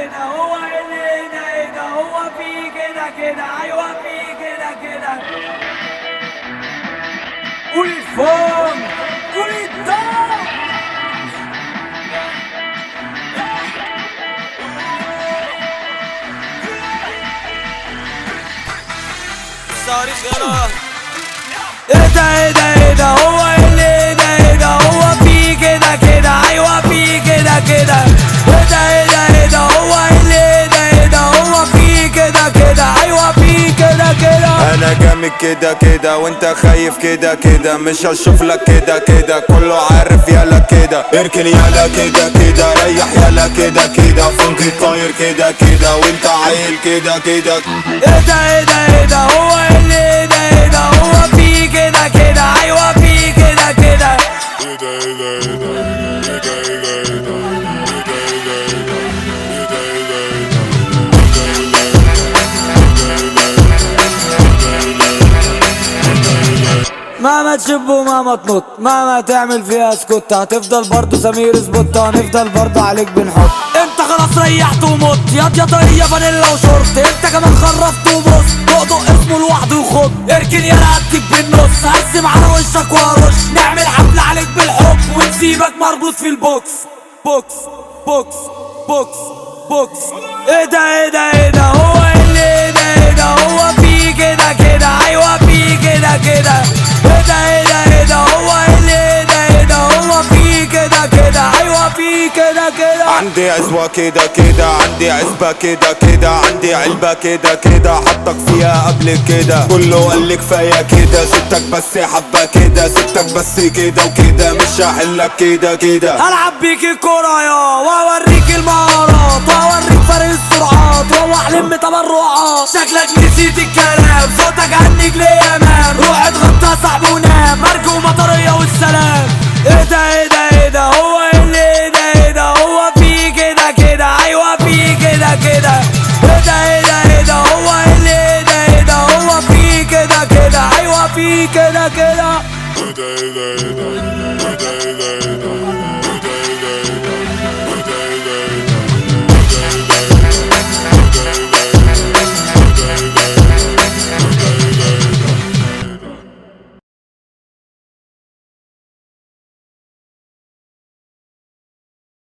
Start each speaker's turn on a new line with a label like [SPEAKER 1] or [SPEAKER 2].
[SPEAKER 1] كده هو اللي ده ايه ده هو في كده كده ايوه في كده كده قول الفون قول الدم
[SPEAKER 2] صارخ يلا
[SPEAKER 1] ايه ده ايه ده ايه ده هو اللي ده ايه ده هو في كده كده ايوه في كده كده ايه ده ايه ده ايه ده هو اللي ده ايه ده هو في كده كده ايوه في كده كده
[SPEAKER 3] انا جامد كده كده وانت خايف كده كده مش هشوف لك كده كده كله عارف يلا كده اركن يلا كده كده ريح يلا كده كده فنكي طاير كده كده وانت عيل كده كده
[SPEAKER 1] ايه ده ايه ده ايه ده هو اللي ده ايه ده هو في كده كده ايوه في كده كده مهما تشب ومهما تنط مهما تعمل فيها سكوت هتفضل برضه سمير سبوت هنفضل برضه عليك بنحط انت خلاص ريحت ومت ياض يا طرية فانيلا وشورت انت كمان خرفت وبص دقدق اسمه لوحده وخد اركن يا رقبتك بالنص هقسم على وشك وارش نعمل حفلة عليك بالحب ونسيبك مربوط في البوكس بوكس بوكس بوكس بوكس ايه ده ايه ده ايه ده هو اللي ايه ده ايه ده هو في كده كده ايوه في كده كده ايه ده ايه ده ايه ده هو اللي ايه ده ايه ده هو في كده كده ايوه في كده كده
[SPEAKER 3] عندي عزوة كده كده عندي عزبة كده كده عندي علبة كده كده حطك فيها قبل كده كله قال لي كفاية كده سبتك بس حبة كده سبتك بس كده وكده مش هحلك كده كده
[SPEAKER 1] هلعب بيك الكورة يا واوريك المهارات واوريك فرق السرعات روح لم تبرعات شكلك نسيت الكلام صوتك عنك ليه امان روح اتغطى صاحبي ونام مرجو مطرية والسلام ايه ده ايه ده ايه ده هو اللي ايه ده ايه ده هو في كده كده ايوه في كده كده ايه ده ايه ده ايه ده هو اللي ايه ده ايه ده هو في كده كده ايوه في كده كده
[SPEAKER 4] da da da da